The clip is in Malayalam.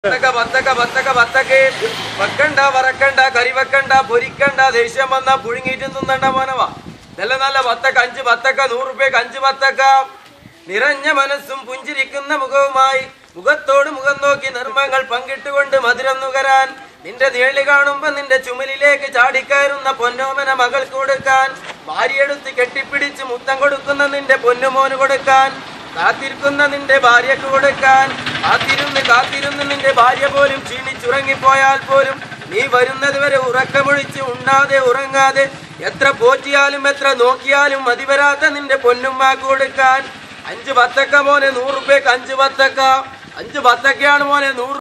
ബത്തക്ക ബത്തക്ക ബത്തക്ക ബത്തക്ക് വെക്കണ്ട വറക്കണ്ട കറി വെക്കണ്ട പൊരിക്കണ്ട ദേഷ്യം വന്ന പുഴുങ്ങിയിട്ട് തിന്നണ്ട മോനവ നല്ല നല്ല ബത്തക്ക അഞ്ച് ബത്തക്ക നൂറ് റുപ്യക്ക് അഞ്ച് ബത്തക്ക നിറഞ്ഞ മനസ്സും പുഞ്ചിരിക്കുന്ന മുഖവുമായി മുഖത്തോട് മുഖം നോക്കി നിർമ്മങ്ങൾ പങ്കിട്ടുകൊണ്ട് മധുരം നുകരാൻ നിന്റെ നിഴല് കാണുമ്പോ നിന്റെ ചുമലിലേക്ക് ചാടിക്കയറുന്ന പൊന്നോമന മകൾക്ക് കൊടുക്കാൻ ഭാര്യയെടുത്ത് കെട്ടിപ്പിടിച്ച് മുത്തം കൊടുക്കുന്ന നിന്റെ പൊന്നുമോന് കൊടുക്കാൻ കാത്തിരിക്കുന്ന നിന്റെ ഭാര്യക്ക് കൊടുക്കാൻ കാത്തിരുന്ന് കാത്തിരുന്ന് നിന്റെ ഭാര്യ പോലും ക്ഷീണിച്ചുറങ്ങിപ്പോയാൽ പോലും നീ വരുന്നത് വരെ ഉറക്കമൊഴിച്ച് ഉണ്ണാതെ ഉറങ്ങാതെ എത്ര പോറ്റിയാലും എത്ര നോക്കിയാലും മതി വരാത്ത നിന്റെ പൊന്നുമ്മാക്ക് കൊടുക്കാൻ അഞ്ച് പത്തക്ക മോനെ നൂറ് റുപ്യക്ക് അഞ്ച് പത്തക്ക അഞ്ച് പത്തക്കയാണ് മോനെ നൂറ്